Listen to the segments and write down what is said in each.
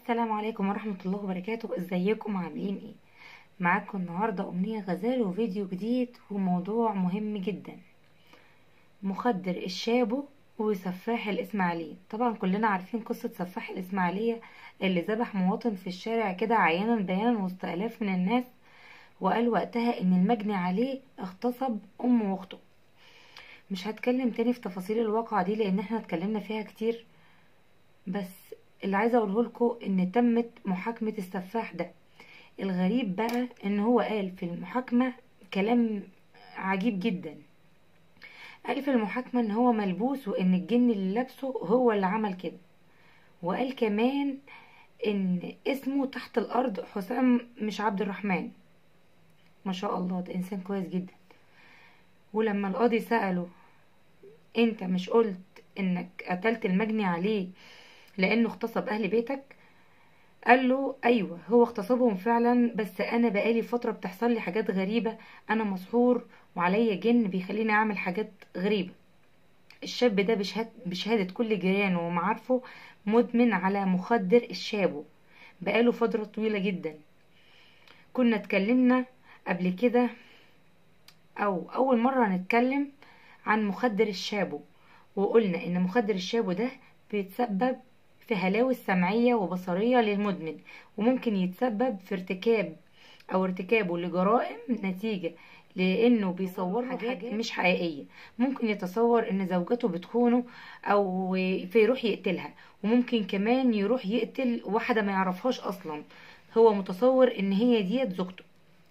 السلام عليكم ورحمة الله وبركاته ازيكم عاملين ايه معاكم النهاردة أمنية غزال وفيديو جديد وموضوع مهم جدا مخدر الشابو وسفاح الإسماعيلية طبعا كلنا عارفين قصة سفاح الإسماعيلية اللي ذبح مواطن في الشارع كده عيانا بيانا وسط آلاف من الناس وقال وقتها ان المجني عليه اغتصب أم واخته مش هتكلم تاني في تفاصيل الواقعة دي لأن احنا اتكلمنا فيها كتير بس اللي عايزه اقوله لكم ان تمت محاكمه السفاح ده الغريب بقى ان هو قال في المحاكمه كلام عجيب جدا قال في المحاكمه ان هو ملبوس وان الجن اللي لابسه هو اللي عمل كده وقال كمان ان اسمه تحت الارض حسام مش عبد الرحمن ما شاء الله ده انسان كويس جدا ولما القاضي سأله انت مش قلت انك قتلت المجني عليه لانه اغتصب اهل بيتك قال له ايوه هو اغتصبهم فعلا بس انا بقالي فتره بتحصل لي حاجات غريبه انا مسحور وعليا جن بيخليني اعمل حاجات غريبه الشاب ده بشهاد بشهاده كل جيرانه ومعارفه مدمن على مخدر الشابو بقاله فتره طويله جدا كنا اتكلمنا قبل كده او اول مره نتكلم عن مخدر الشابو وقلنا ان مخدر الشابو ده بيتسبب في هلاوس سمعية وبصرية للمدمن وممكن يتسبب في ارتكاب او ارتكابه لجرائم نتيجة لانه بيصور حاجات مش حقيقية ممكن يتصور ان زوجته بتخونه او فيروح يقتلها وممكن كمان يروح يقتل واحدة ما يعرفهاش اصلا هو متصور ان هي ديت زوجته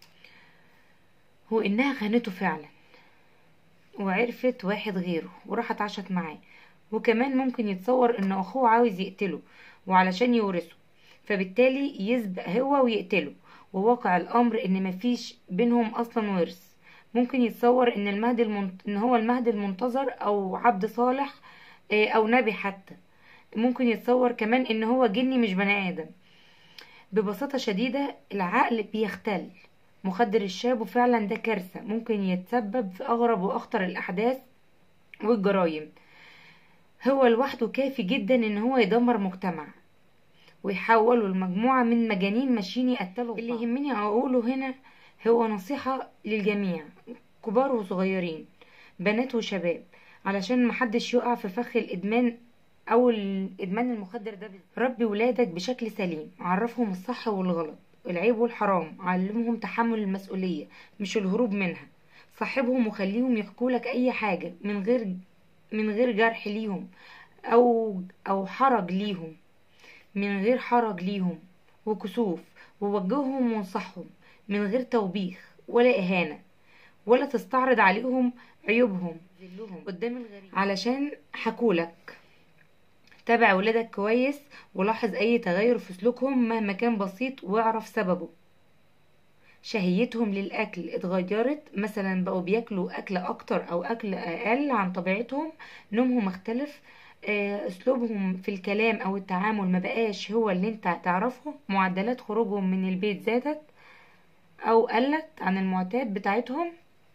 وانها خانته فعلا وعرفت واحد غيره وراحت عاشت معاه وكمان ممكن يتصور ان اخوه عاوز يقتله وعلشان يورثه فبالتالي يسبق هو ويقتله وواقع الامر ان مفيش بينهم اصلا ورث ممكن يتصور ان المهدي المنت... ان هو المهدي المنتظر او عبد صالح او نبي حتى ممكن يتصور كمان ان هو جني مش بني ادم ببساطة شديدة العقل بيختل مخدر الشاب وفعلا ده كارثة ممكن يتسبب في اغرب واخطر الاحداث والجرائم هو لوحده كافي جدا ان هو يدمر مجتمع ويحوله لمجموعة من مجانين ماشيين يقتلوا اللي يهمني اقوله هنا هو نصيحة للجميع كبار وصغيرين بنات وشباب علشان محدش يقع في فخ الادمان او الادمان المخدر ده ربي ولادك بشكل سليم عرفهم الصح والغلط العيب والحرام علمهم تحمل المسؤولية مش الهروب منها صاحبهم وخليهم يحكولك اي حاجة من غير من غير جرح ليهم او او حرج ليهم من غير حرج ليهم وكسوف ووجههم وانصحهم من غير توبيخ ولا اهانه ولا تستعرض عليهم عيوبهم قدام الغريب علشان حكولك تابع ولادك كويس ولاحظ اي تغير في سلوكهم مهما كان بسيط واعرف سببه شهيتهم للاكل اتغيرت مثلا بقوا بياكلوا اكل اكتر او اكل اقل عن طبيعتهم نومهم اختلف اسلوبهم في الكلام او التعامل ما بقاش هو اللي انت تعرفه معدلات خروجهم من البيت زادت او قلت عن المعتاد بتاعتهم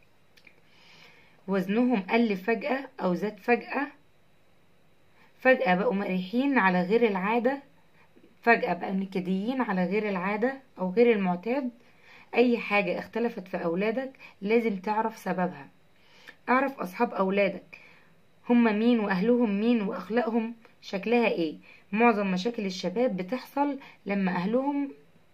وزنهم قل فجأة او زاد فجأة فجأة بقوا مريحين على غير العادة فجأة بقوا نكديين على غير العادة او غير المعتاد اي حاجة اختلفت في اولادك لازم تعرف سببها اعرف اصحاب اولادك هم مين واهلهم مين واخلاقهم شكلها ايه معظم مشاكل الشباب بتحصل لما اهلهم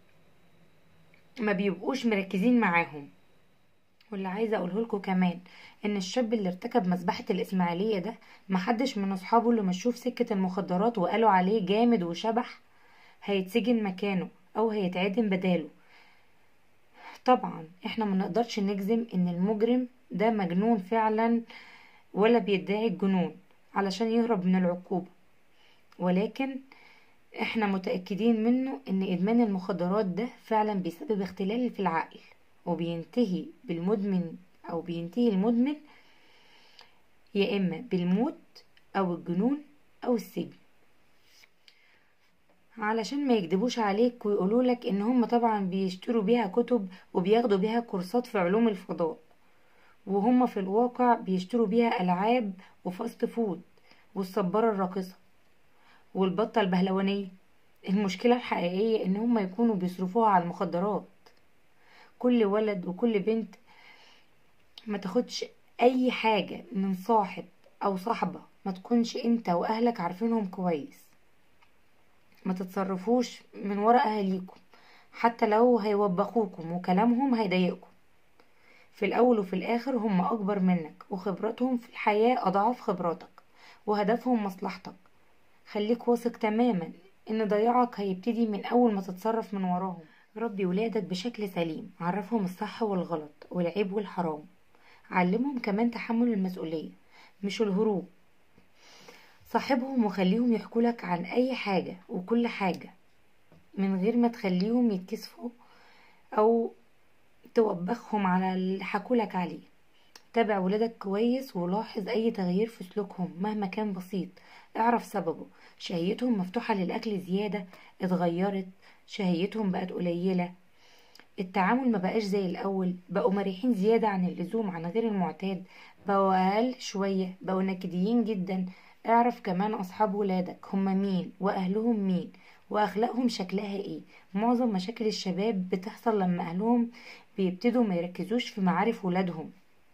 ما بيبقوش مركزين معاهم واللي عايزه اقوله لكم كمان ان الشاب اللي ارتكب مذبحه الاسماعيليه ده محدش من اصحابه اللي مشوه في سكه المخدرات وقالوا عليه جامد وشبح هيتسجن مكانه او هيتعدم بداله طبعا احنا ما نقدرش نجزم ان المجرم ده مجنون فعلا ولا بيدعي الجنون علشان يهرب من العقوبة ولكن احنا متأكدين منه ان ادمان المخدرات ده فعلا بيسبب اختلال في العقل وبينتهي بالمدمن او بينتهي المدمن يا اما بالموت او الجنون او السجن علشان ما يكذبوش عليك ويقولوا لك ان هم طبعا بيشتروا بيها كتب وبياخدوا بيها كورسات في علوم الفضاء وهم في الواقع بيشتروا بيها ألعاب وفاست فود والصبارة الراقصة والبطة البهلوانية المشكلة الحقيقية ان هم يكونوا بيصرفوها على المخدرات كل ولد وكل بنت ما تاخدش اي حاجة من صاحب او صاحبة ما تكونش انت واهلك عارفينهم كويس ما تتصرفوش من ورا اهاليكم حتى لو هيوبخوكم وكلامهم هيضايقكم في الاول وفي الاخر هم اكبر منك وخبرتهم في الحياة اضعاف خبراتك وهدفهم مصلحتك خليك واثق تماما ان ضياعك هيبتدي من اول ما تتصرف من وراهم ربي ولادك بشكل سليم عرفهم الصح والغلط والعيب والحرام علمهم كمان تحمل المسؤولية مش الهروب صاحبهم وخليهم يحكولك عن اي حاجة وكل حاجة من غير ما تخليهم يتكسفوا او توبخهم على اللي حكولك عليه تابع ولادك كويس ولاحظ اي تغيير في سلوكهم مهما كان بسيط اعرف سببه شهيتهم مفتوحة للاكل زيادة اتغيرت شهيتهم بقت قليلة التعامل ما بقاش زي الاول بقوا مريحين زيادة عن اللزوم عن غير المعتاد بقوا اقل شوية بقوا نكديين جدا اعرف كمان اصحاب ولادك هم مين واهلهم مين واخلاقهم شكلها ايه معظم مشاكل الشباب بتحصل لما اهلهم بيبتدوا ما يركزوش في معارف ولادهم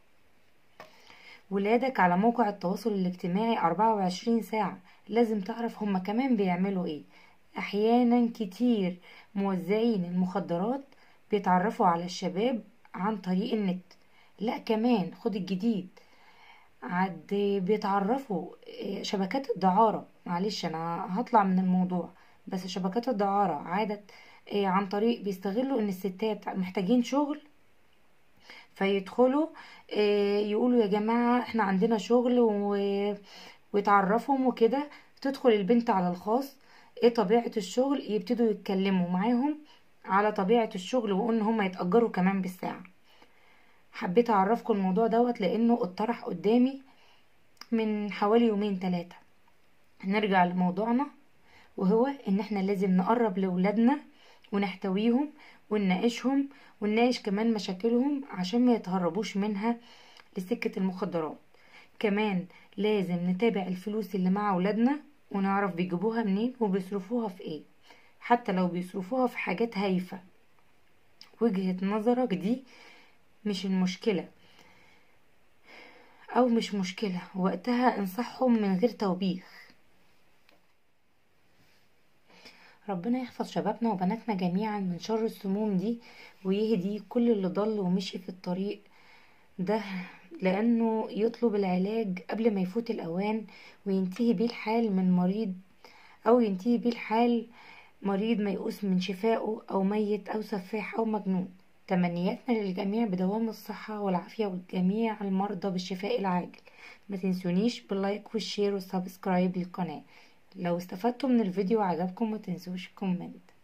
ولادك على موقع التواصل الاجتماعي 24 ساعة لازم تعرف هما كمان بيعملوا ايه احيانا كتير موزعين المخدرات بيتعرفوا على الشباب عن طريق النت لا كمان خد الجديد عد بيتعرفوا شبكات الدعارة معلش انا هطلع من الموضوع بس شبكات الدعارة عادت عن طريق بيستغلوا ان الستات محتاجين شغل فيدخلوا يقولوا يا جماعة احنا عندنا شغل ويتعرفهم وكده تدخل البنت على الخاص ايه طبيعة الشغل يبتدوا يتكلموا معاهم على طبيعة الشغل وان هم يتأجروا كمان بالساعة حبيت اعرفكم الموضوع دوت لانه اتطرح قدامي من حوالي يومين ثلاثة نرجع لموضوعنا وهو ان احنا لازم نقرب لولادنا ونحتويهم ونناقشهم ونناقش كمان مشاكلهم عشان ما يتهربوش منها لسكة المخدرات كمان لازم نتابع الفلوس اللي مع ولادنا ونعرف بيجيبوها منين وبيصرفوها في ايه حتى لو بيصرفوها في حاجات هايفة وجهة نظرك دي مش المشكلة او مش مشكلة وقتها انصحهم من غير توبيخ ربنا يحفظ شبابنا وبناتنا جميعا من شر السموم دي ويهدي كل اللي ضل ومشي في الطريق ده لانه يطلب العلاج قبل ما يفوت الاوان وينتهي بيه الحال من مريض او ينتهي بيه الحال مريض ميؤوس من شفائه او ميت او سفاح او مجنون تمنياتنا للجميع بدوام الصحة والعافية والجميع المرضى بالشفاء العاجل ما تنسونيش باللايك والشير والسبسكرايب للقناة لو استفدتوا من الفيديو وعجبكم ما تنسوش كومنت